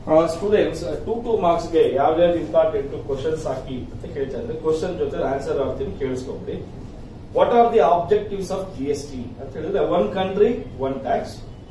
Students two two marks ಗೆ ಯಾವ್ಯಾವ್ದು important questions ಹಾಕಿ ಅಂತ ಕೇಳ್ತಾ ಇದ್ರೆ ಕ್ವಶನ್ ಜೊತೆ ಆನ್ಸರ್ ಆಗ್ತೀನಿ ಕೇಳಿಸ್ಕೊಂಬಿಡಿ what are the objectives of G S T ಅಂತ ಹೇಳಿದ್ರೆ one country one tax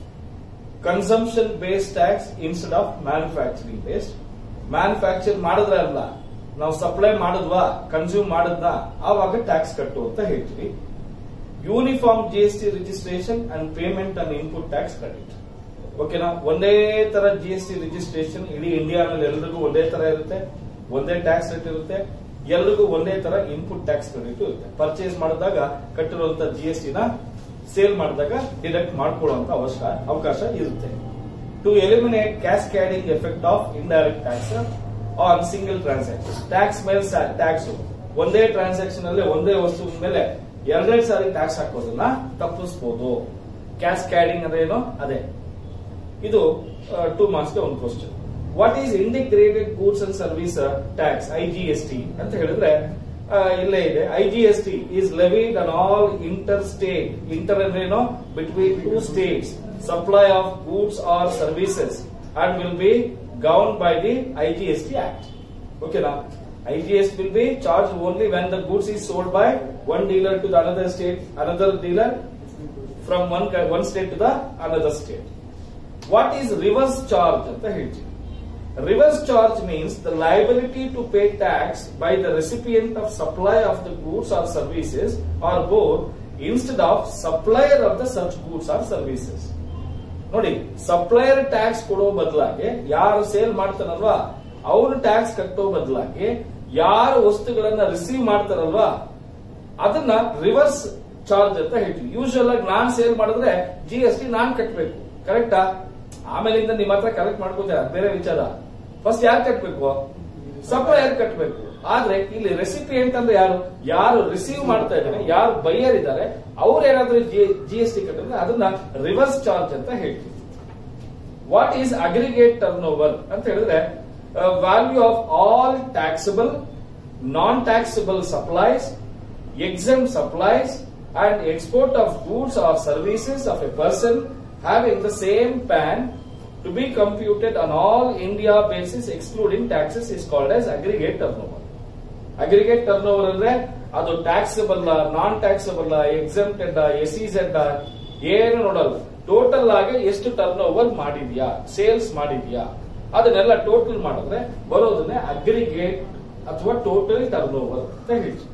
consumption based tax instead of manufacturing based manufacture ಮಾಡಿದ್ರೆ ಅಲ್ಲ ನಾವು ಸಪ್ಲೈ ಮಾಡಿದ್ವಾ ಕನ್ಸ್ಯೂಮ್ ಮಾಡಿದ್ನ ಆವಾಗ ಟ್ಯಾಕ್ಸ್ ಕಟ್ಟು ಅಂತ ಹೇಳ್ತೀವಿ uniform G S T registration and payment and input tax credit ಓಕೆನಾ ಒಂದೇ ತರ ಜಿ ಎಸ್ ಟಿ ರಿಜಿಸ್ಟ್ರೇಷನ್ ಇಡೀ ಇಂಡಿಯಾನಲ್ಲಿ ಎಲ್ರಿಗೂ ಒಂದೇ ತರ ಇರುತ್ತೆ ಒಂದೇ ಟ್ಯಾಕ್ಸ್ ರೇಟ್ ಇರುತ್ತೆ ಎಲ್ರಿಗೂ ಒಂದೇ ತರ ಇನ್ಪುಟ್ ಟ್ಯಾಕ್ಸ್ ಕ್ರೆಡಿಟ್ ಇರುತ್ತೆ ಪರ್ಚೇಸ್ ಮಾಡಿದಾಗ ಕಟ್ಟಿರುವಂತ ಜಿ ಎಸ್ ಟಿನ ಸೇಲ್ ಮಾಡಿದಾಗ ಡಿಡಕ್ಟ್ ಮಾಡ್ಕೊಳ್ಳುವಂತ ಅವಶ್ಯ ಅವಕಾಶ ಇರುತ್ತೆ to eliminate cascading effect of indirect tax on single transaction tax ಮೇಲೆ ಟ್ಯಾಕ್ಸ್ ಒಂದೇ ಟ್ರಾನ್ಸಾಕ್ಷನ್ ಅಲ್ಲಿ ಒಂದೇ ವಸ್ತು ಮೇಲೆ ಎರಡೆರಡು ಸಾರಿ ಟ್ಯಾಕ್ಸ್ ಹಾಕೋದನ್ನ ತಪ್ಪಿಸಬಹುದು ಕ್ಯಾಸ್ಕ್ಯಾಡಿಂಗ್ ಅಂದ್ರೆ ಏನು ಅದೇ ಇದು ಟೂ ಮಾರ್ಕ್ಸ್ಗೆ ಒಂದು question what is integrated goods and service tax I G S T ಅಂತ ಹೇಳಿದ್ರೆ ಆ, ಇಲ್ಲೇ ಇದೆ I G S T is levied on all inter state inter ಅಂದ್ರೇನು between two states supply of goods or services and will be governed by the I G S T act ಓಕೆನಾ IGS will be charged only when the goods is sold by one dealer to the another state, another dealer from one co- one state to the another state. What is reverse charge ಅಂತ ಹೇಳ್ತೀವಿ reverse charge means the liability to pay tax by the recipient of supply of the goods or services or both instead of supplier of the such goods or services. ನೋಡಿ supplier tax ಕೊಡೋ ಬದಲಾಗಿ ಯಾರು sale ಮಾಡ್ತಾರಲ್ವಾ ಅವ್ರು tax ಕಟ್ಟೋ ಬದಲಾಗಿ ಯಾರು ವಸ್ತುಗಳನ್ನ receive ಮಾಡ್ತಾರಲ್ವಾ ಅದನ್ನ ರಿವರ್ಸ್ ಚಾರ್ಜ್ ಅಂತ ಹೇಳ್ತೀವಿ ಯೂಶುವಲ್ ಆಗಿ ನಾನ್ ಸೇಲ್ ಮಾಡಿದ್ರೆ ಜಿ ಎಸ್ ಟಿ ನಾನ್ ಕಟ್ಟಬೇಕು ಕರೆಕ್ಟಾ ಆಮೇಲಿಂದ ನಿಮ್ಮ ಹತ್ರ ಕಲೆಕ್ಟ್ ಮಾಡ್ಕೋತಾರೆ ಅದು ಬೇರೆ ವಿಚಾರ ಫಸ್ಟ್ ಯಾರು ಕಟ್ಟಬೇಕು ಸಪ್ಲೈಯರ್ ಕಟ್ಟಬೇಕು ಆದ್ರೆ ಇಲ್ಲಿ ರೆಸಿಪಿಯಂಟ್ ಅಂದ್ರೆ ಯಾರು ಯಾರು ರಿಸೀವ್ ಮಾಡ್ತಾ ಇದ್ದಾರೆ ಯಾರು ಬೈಯರ್ ಇದ್ದಾರೆ ಅವ್ರು ಏನಾದ್ರೂ ಜಿ ಎಸ್ ಟಿ ಕಟ್ಟಿದ್ರೆ ಅದನ್ನ ರಿವರ್ಸ್ ಚಾರ್ಜ್ ಅಂತ ಹೇಳ್ತೀವಿ what is aggregate turnover ಅಂತ ಹೇಳಿದ್ರೆ value of all taxable non taxable supplies exempt supplies and export of goods or services of a person having the same PAN to be computed on all India basis excluding taxes is called as aggregate turnover aggregate turnover ಅಂದ್ರೆ ಅದು taxable non taxable exempted SEZ ಏನು ನೋಡಲ್ಲ total ಆಗಿ ಎಷ್ಟು turn over ಮಾಡಿದ್ಯಾ sales ಮಾಡಿದ್ಯಾ ಅದನ್ನೆಲ್ಲ total ಮಾಡಿದ್ರೆ ಬರೋದನ್ನೇ ಅಗ್ರಿಗೇಟ್ ಅಥವಾ ಟೋಟಲ್ ಟರ್ನ್ ಓವರ್ ಅಂತ ಹೇಳ್ತೀವಿ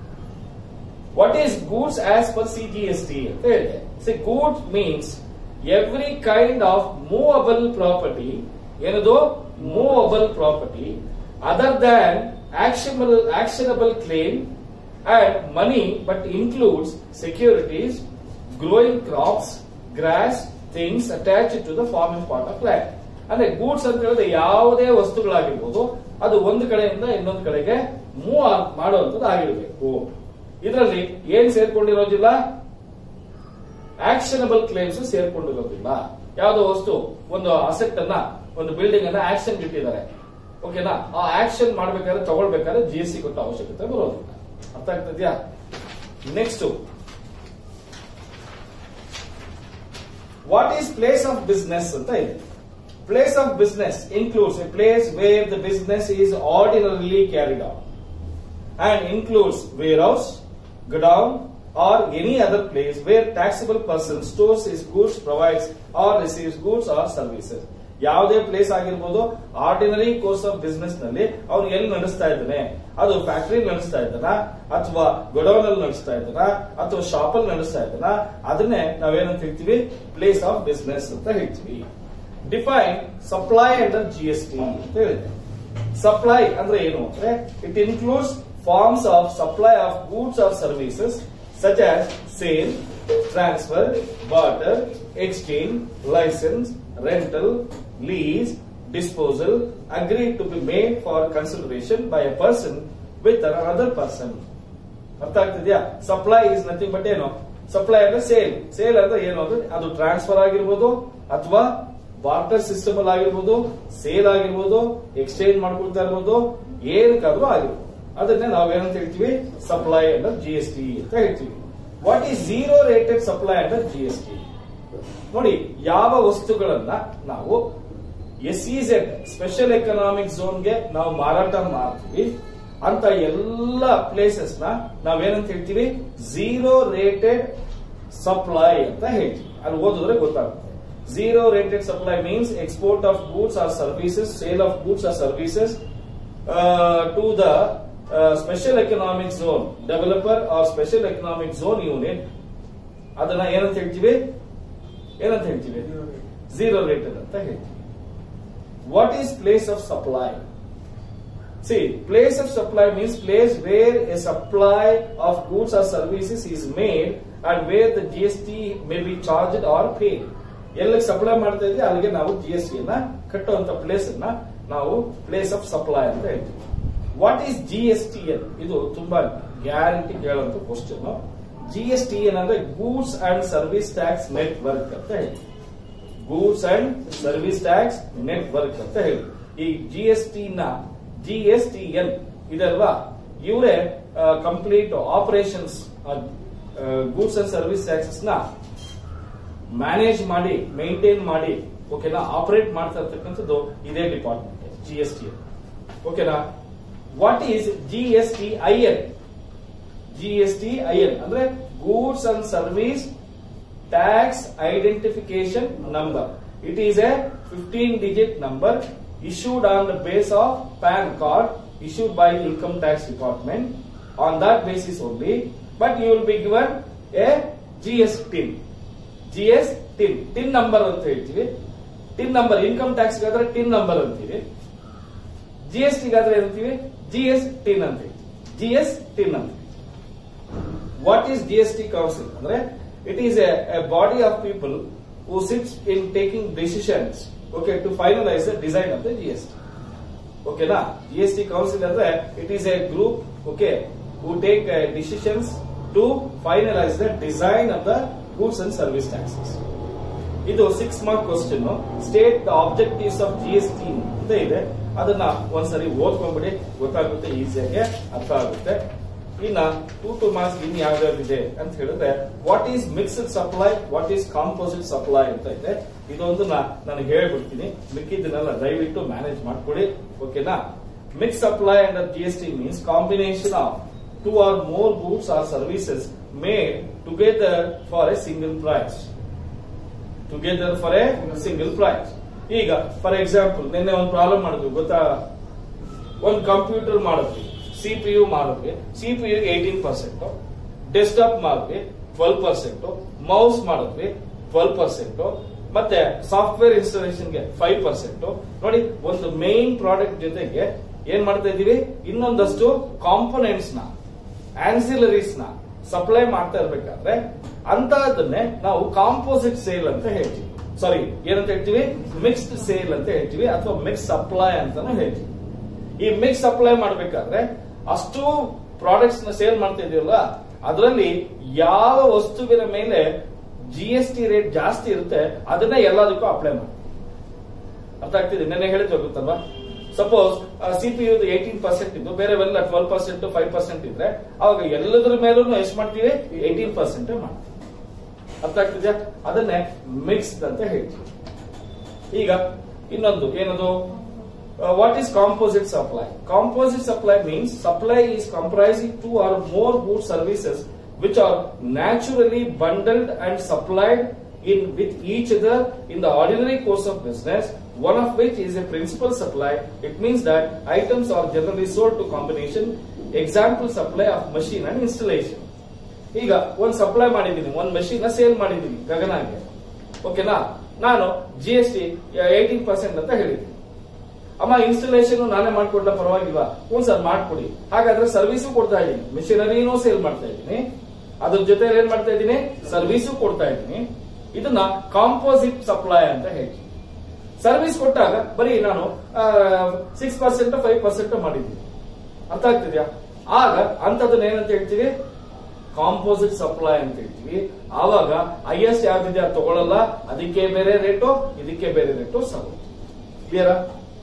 what is goods as per C G S T ಅಂತ ಹೇಳಿದೆ see goods means every kind of movable property ಏನದು movable property other than actionable actionable claim and money but includes securities growing crops grass things attached to the farming part of land ಅಂದ್ರೆ goods ಅಂತ ಹೇಳಿದ್ರೆ ಯಾವುದೇ ವಸ್ತುಗಳಾಗಿರ್ಬೋದು ಅದು ಒಂದು ಕಡೆಯಿಂದ ಇನ್ನೊಂದು ಕಡೆಗೆ ಮೂವ್ ಮಾಡುವಂತದ್ದು ಆಗಿರಬೇಕು ಇದರಲ್ಲಿ ಏನ್ ಸೇರ್ಕೊಂಡಿರೋದಿಲ್ಲ ಆಕ್ಷನಬಲ್ ಕ್ಲೇಮ್ಸ್ ಸೇರ್ಕೊಂಡಿರೋದಿಲ್ಲ ಯಾವುದೋ ವಸ್ತು ಒಂದು ಅಸೆಟ್ ಅನ್ನ ಒಂದು ಬಿಲ್ಡಿಂಗ್ ಅನ್ನ ಆಕ್ಷನ್ ಇಟ್ಟಿದ್ದಾರೆ ಓಕೆನಾ ಆ ಆಕ್ಷನ್ ಮಾಡ್ಬೇಕಾದ್ರೆ ತಗೊಳ್ಬೇಕಾದ್ರೆ ಜಿ ಎಸ್ ಸಿ ಕೊಟ್ಟ ಅವಶ್ಯಕತೆ ಬರೋದಿಲ್ಲ ಅರ್ಥ ಆಗ್ತದ್ಯಾ next what is place of business ಅಂತ ಇದೆ place of business includes a place where the business is ordinarily carried on and includes warehouse, godown, or any other place where taxable person stores his goods, provides or receives goods or services. ಯಾವುದೇ place ಆಗಿರ್ಬೋದು ordinary course of business ನಲ್ಲಿ ಅವ್ನು ಎಲ್ಲಿ ನಡೆಸ್ತಾ ಇದ್ದಾನೆ ಅದು factory ನಡೆಸ್ತಾ ಇದ್ದಾನ ಅಥವಾ ಗೊಡೌನ್ ಅಲ್ಲಿ ನಡೆಸ್ತಾ ಇದ್ದಾನ ಅಥವಾ ಶಾಪ್ ಅಲ್ಲಿ ನಡೆಸ್ತಾ ಇದ್ದಾನ ಅದನ್ನೇ ನಾವೇನಂತ ಹೇಳ್ತೀವಿ ಪ್ಲೇಸ್ ಆಫ್ ಬಿಸ್ನೆಸ್ ಅಂತ ಹೇಳ್ತೀವಿ define supply under G S T ಅಂತ ಹೇಳಿದೆ ಸಪ್ಲೈ ಅಂದ್ರೆ ಏನು ಅಂದ್ರೆ it includes forms of supply of goods or services such as sale transfer barter exchange licence rental lease disposal agree to be made for consideration by a person with another person ಅರ್ಥ ಆಗ್ತಿದ್ಯಾ supply is nothing but ಏನು supply ಅಂದ್ರೆ sale sale ಅಂದ್ರೆ ಏನು ಅಂದ್ರೆ ಅದು transfer ಆಗಿರ್ಬೋದು ಅಥವಾ ಬಾರ್ಟರ್ ಸಿಸ್ಟಮ್ ಅಲ್ಲಿ ಆಗಿರ್ಬೋದು ಸೇಲ್ ಆಗಿರ್ಬೋದು ಎಕ್ಸ್ಚೇಂಜ್ ಮಾಡ್ಕೊಳ್ತಾ ಇರ್ಬೋದು ಏನಕ್ಕಾದ್ರೂ ಆಗಿರ್ಬೋದು ಅದನ್ನೇ ನಾವೇನಂತ ಹೇಳ್ತೀವಿ supply under G S T ಅಂತ ಹೇಳ್ತೀವಿ what is zero rated supply under G S T ನೋಡಿ ಯಾವ ವಸ್ತುಗಳನ್ನ ನಾವು S E Z special economic ಝೋನ್ಗೆ ನಾವು ಮಾರಾಟ ಮಾಡ್ತೀವಿ ಅಂತ ಎಲ್ಲ ಪ್ಲೇಸಸ್ ನ ನಾವೇನಂತ ಹೇಳ್ತೀವಿ ಝೀರೋ ರೇಟೆಡ್ ಸಪ್ಲೈ ಅಂತ ಹೇಳ್ತೀವಿ ಅಲ್ಲಿ ಓದಿದ್ರೆ ಗೊತ್ತಾಗುತ್ತೆ zero rated supply means export of goods or services sale of goods or services to the special economic zone developer or special economic zone unit ಅದನ್ನ ಏನಂತ ಹೇಳ್ತೀವಿ ಏನಂತ ಹೇಳ್ತೀವಿ ಝೀರೋ ರೇಟೆಡ್ ಅಂತ ಹೇಳ್ತೀವಿ what is place of supply see place of supply means place where a supply of goods or services is made and where the G S T may be charge or paid ಎಲ್ಲಿಗೆ supply ಮಾಡ್ತಾ ಇದ್ವಿ ಅಲ್ಲಿಗೆ ನಾವು G S T ಅನ್ನ ಕಟ್ಟುವಂತ place ಅನ್ನ ನಾವು place of supply ಅಂತ ಹೇಳ್ತೀವಿ what is G S T N ಇದು ತುಂಬಾ ಗ್ಯಾರಂಟಿ ಕೇಳುವಂತ question G S T N ಅಂದ್ರೆ goods and service tax network ಅಂತ ಹೇಳಿ goods and service tax network ಅಂತ ಹೇಳಿ ಈ ಜಿ ಎಸ್ ಟಿ ನ ಜಿ ಎಸ್ ಟಿ ಎನ್ ಇದಲ್ವಾ ಇವರೇ complete operations goods and service taxes ನ ಮ್ಯಾನೇಜ್ ಮಾಡಿ ಮೇಂಟೈನ್ ಮಾಡಿ ಓಕೆನಾ ಆಪರೇಟ್ ಮಾಡ್ತಾ ಇರ್ತಕ್ಕಂಥದ್ದು ಇದೇ ಡಿಪಾರ್ಟ್ಮೆಂಟ್ ಜಿ ಎಸ್ ಟಿ ಓಕೆನಾ what is G S T I N G S T I N ಅಂದ್ರೆ goods and service tax identification number it is a fifteen digit number issued on the base of PAN card issued by Income Tax Department. On that basis only, but you will be given a GS TIN. GS TIN. TIN number ಅಂತ ಹೇಳ್ತೀವಿ TIN number income tax ಗಾದ್ರೆ TIN number ಅಂತೀವಿ G S T ಗಾದ್ರೆ ಏನಂತೀವಿ G S TIN ಅಂತ G S TIN ಅಂತ what is G S T council ಅಂದ್ರೆ it is a body of people who sits in taking decisions okay to finalise the design of the G S T ಓಕೆನಾ G S T council ಅಂದ್ರೆ it is a group okay who take decisions to finalise the design of the goods and service taxes ಇದು six mark question state the objectives of G S T ಅಂತ ಇದೆ ಅದನ್ನ ಒಂದ್ಸರಿ ಓದ್ಕೊಂಡ್ಬಿಡಿ ಗೊತ್ತಾಗುತ್ತೆ ಈಸಿಯಾಗಿ ಅರ್ಥ ಆಗುತ್ತೆ ಇನ್ನ ಟೂ ಟು ಮಾರ್ಕ್ಸ್ ಇನ್ ಯಾವ್ಯಾವ್ದಿದೆ ಅಂತ ಹೇಳಿದ್ರೆ what is mixed supply what is composite supply ಅಂತ ಇದೆ ಇದೊಂದು ನನಗೆ ಹೇಳ್ಬಿಡ್ತೀನಿ ಮಿಕ್ಕಿದ್ದನ್ನೆಲ್ಲ ದಯವಿಟ್ಟು ಮ್ಯಾನೇಜ್ ಮಾಡ್ಕೊಡಿ ಓಕೆನಾ mix supply and G S T means combination of two or more goods or services made together for a single price together for a single price ಈಗ for example ನಿನ್ನೆ ಒಂದು ಪ್ರಾಬ್ಲಮ್ ಮಾಡಿದ್ವಿ ಗೊತ್ತಾ ಒಂದು ಕಂಪ್ಯೂಟರ್ ಮಾಡಿದ್ವಿ C P U ಮಾಡಿದ್ವಿ C P U eighteen percent desktop ಮಾಡಿದ್ವಿ twelve percent mouse ಮಾಡಿದ್ವಿ ಟ್ವೆಲ್ ಪರ್ಸೆಂಟ್ ಮತ್ತೆ ಸಾಫ್ಟ್ವೇರ್ ಇನ್ಸ್ಟಾಲೇಷನ್ಗೆ ಫೈವ್ ಪರ್ಸೆಂಟ್ ನೋಡಿ ಒಂದು ಮೇನ್ ಪ್ರಾಡಕ್ಟ್ ಜೊತೆಗೆ ಏನ್ ಮಾಡ್ತಾ ಇದೀವಿ ಇನ್ನೊಂದಷ್ಟು ಕಾಂಪೊನೆಂಟ್ಸ್ ನ ಆನ್ಸಿಲರೀಸ್ ನ ಸಪ್ಲೈ ಮಾಡ್ತಾ ಇರ್ಬೇಕಾದ್ರೆ ಅಂತದನ್ನೇ ನಾವು ಕಾಂಪೋಸಿಟ್ ಸೇಲ್ ಅಂತ ಹೇಳ್ತೀವಿ ಸಾರಿ ಏನಂತ ಹೇಳ್ತೀವಿ ಮಿಕ್ಸ್ಡ್ ಸೇಲ್ ಅಂತ ಹೇಳ್ತೀವಿ ಅಥವಾ ಮಿಕ್ಸ್ ಸಪ್ಲೈ ಅಂತಾನು ಹೇಳ್ತೀವಿ ಈ ಮಿಕ್ಸ್ ಸಪ್ಲೈ ಮಾಡ್ಬೇಕಾದ್ರೆ ಅಷ್ಟು ಪ್ರಾಡಕ್ಟ್ಸ್ ನ ಸೇಲ್ ಮಾಡ್ತಾ ಇದೀವಲ್ಲ ಅದರಲ್ಲಿ ಯಾವ ವಸ್ತುವಿನ ಮೇಲೆ ಜಿ ಎಸ್ ಟಿ ರೇಟ್ ಜಾಸ್ತಿ ಇರುತ್ತೆ ಅದನ್ನ ಎಲ್ಲದಕ್ಕೂ ಅಪ್ಲೈ ಮಾಡಿ ಅರ್ಥ ಆಗ್ತಿದೆ ನೆನ್ನೆ ಹೇಳಿದ್ವಿ ಗೊತ್ತಲ್ವಾ suppose C P U eighteen percent ಇದ್ದು ಬೇರೆವೆಲ್ಲ ಟ್ವೆಲ್ ಪರ್ಸೆಂಟ್ ಫೈವ್ ಪರ್ಸೆಂಟ್ ಇದ್ರೆ ಅವಾಗ ಎಲ್ಲದರ ಮೇಲೂ ಎಷ್ಟು ಮಾಡ್ತೀವಿ ಏಟೀನ್ ಪರ್ಸೆಂಟ್ ಮಾಡ್ತೀವಿ ಅರ್ಥ ಆಗ್ತಿದ್ಯಾ ಅದನ್ನೇ ಮಿಕ್ಸ್ಡ್ ಅಂತ ಹೇಳ್ತೀವಿ ಈಗ ಇನ್ನೊಂದು ಏನದು what is composite supply composite supply means supply is comprising two or more good services which are naturally bundled and supplied in with each other in the ordinary course of business, one of which is a principal supply. It means that items are generally sold to combination. Example supply of machine and installation. ಈಗ ಒಂದು supply ಮಾಡಿದ್ದೀನಿ ಒಂದು machine sale ಮಾಡಿದ್ದೀನಿ ಗಗನಾಗೆ ಓಕೆನಾ ನಾನು G S T eighteen percent ಅಂತ ಹೇಳಿದ್ದೀನಿ ಅಮ್ಮ ಇನ್ಸ್ಟಾಲೇಷನ್ ನಾನೇ ಮಾಡ್ಕೊಡ್ಲ ಪರವಾಗಿಲ್ವಾ ಹ್ಞೂ ಸರ್ ಮಾಡ್ಕೊಡಿ ಹಾಗಾದ್ರೆ ಸರ್ವಿಸು ಕೊಡ್ತಾ ಇದ್ದೀನಿ ಮಿಷನರಿನೂ ಸೇಲ್ ಮಾಡ್ತಾ ಇದ್ದೀನಿ ಅದ್ರ ಜೊತೆ ಏನ್ ಮಾಡ್ತಾ ಇದ್ದೀನಿ ಸರ್ವಿಸು ಕೊಡ್ತಾ ಇದ್ದೀನಿ ಇದನ್ನ ಕಾಂಪೋಸಿಟ್ ಸಪ್ಲೈ ಅಂತ ಹೇಳ್ತೀನಿ ಸರ್ವಿಸ್ ಕೊಟ್ಟಾಗ ಬರೀ ನಾನು ಸಿಕ್ಸ್ ಪರ್ಸೆಂಟ್ ಫೈವ್ ಪರ್ಸೆಂಟ್ ಮಾಡಿದ್ದೀನಿ ಅರ್ಥ ಆಗ್ತಿದ್ಯಾ ಆಗ ಅಂತದನ್ನ ಏನಂತ ಹೇಳ್ತೀವಿ ಕಾಂಪೋಸಿಟ್ ಸಪ್ಲೈ ಅಂತ ಹೇಳ್ತೀವಿ ಆವಾಗ ಹೈಯೆಸ್ಟ್ ಯಾವ್ದಿದೆ ಅದು ತಗೊಳ್ಳಲ್ಲ ಅದಕ್ಕೆ ಬೇರೆ ರೇಟು ಇದಕ್ಕೆ ಬೇರೆ ರೇಟು ಸಾಕು ಕ್ಲಿಯರಾ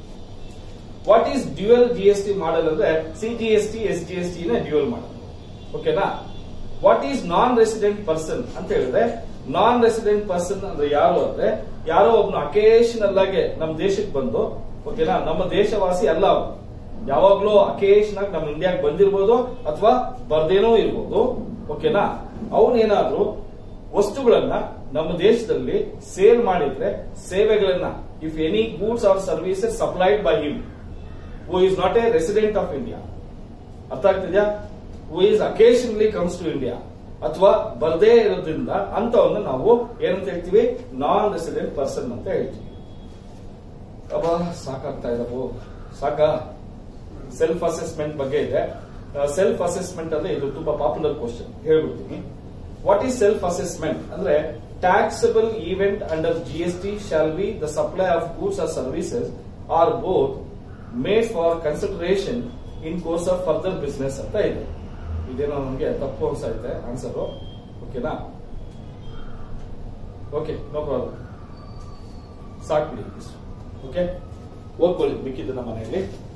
what is dual G S T model ಅಂದ್ರೆ C G S T S G S T dual model ಓಕೆನಾ what is non resident person ಅಂತ ಹೇಳಿದ್ರೆ ನಾನ್ ರೆಸಿಡೆಂಟ್ ಪರ್ಸನ್ ಅಂದ್ರೆ ಯಾರು ಅಂದ್ರೆ ಯಾರೋ ಒಬ್ನು ಅಕೇಶನಲ್ ಆಗಿ ನಮ್ಮ ದೇಶಕ್ಕೆ ಬಂದು ಓಕೆನಾ ನಮ್ಮ ದೇಶವಾಸಿ ಅಲ್ಲ ಅವನು ಯಾವಾಗ್ಲೂ ಅಕೇಶನ್ ಆಗಿ ನಮ್ಮ ಇಂಡಿಯಾಗೆ ಬಂದಿರ್ಬೋದು ಅಥವಾ ಬರ್ದೇನೋ ಇರ್ಬೋದು ಓಕೆನಾ ಅವನೇನಾದ್ರೂ ವಸ್ತುಗಳನ್ನ ನಮ್ಮ ದೇಶದಲ್ಲಿ ಸೇಲ್ ಮಾಡಿದ್ರೆ ಸೇವೆಗಳನ್ನ if any goods or services supplied by him who is not a resident of India ಅರ್ಥ ಆಗ್ತಿದ್ಯಾ who is occasionally comes to India ಅಥವಾ ಬರದೇ ಇರೋದ್ರಿಂದ ಅಂತವನ್ನ ನಾವು ಏನಂತ ಹೇಳ್ತೀವಿ ನಾನ್ ರೆಸಿಡೆಂಟ್ ಪರ್ಸನ್ ಅಂತ ಹೇಳ್ತೀವಿ ಅಬ್ಬಾ ಸಾಕಾಗ್ತಾ ಇದವು ಸಾಕ ಸೆಲ್ಫ್ ಅಸೆಸ್ಮೆಂಟ್ ಬಗ್ಗೆ ಇದೆ ಸೆಲ್ಫ್ ಅಸೆಸ್ಮೆಂಟ್ ಅಂದ್ರೆ ಇದು ತುಂಬಾ ಪಾಪ್ಯುಲರ್ ಕ್ವಶನ್ ಹೇಳ್ಬಿಡ್ತೀನಿ ವಾಟ್ ಈಸ್ ಸೆಲ್ಫ್ ಅಸೆಸ್ಮೆಂಟ್ ಅಂದ್ರೆ taxable event under G S T shall be the supply of goods or services or both made for consideration in course of further business ಅಂತ ಇದೆ ಇದೇನೋ ನಮಗೆ ತಪ್ಪು ಅನ್ಸೈತೆ ಆನ್ಸರ್ ಓಕೆನಾ okay no problem ಸಾಕ್ಬಿಡಿ okay ಓದ್ಕೊಳ್ಳಿ ಮಿಕ್ಕಿದ್ದನ್ನ ಮನೆಯಲ್ಲಿ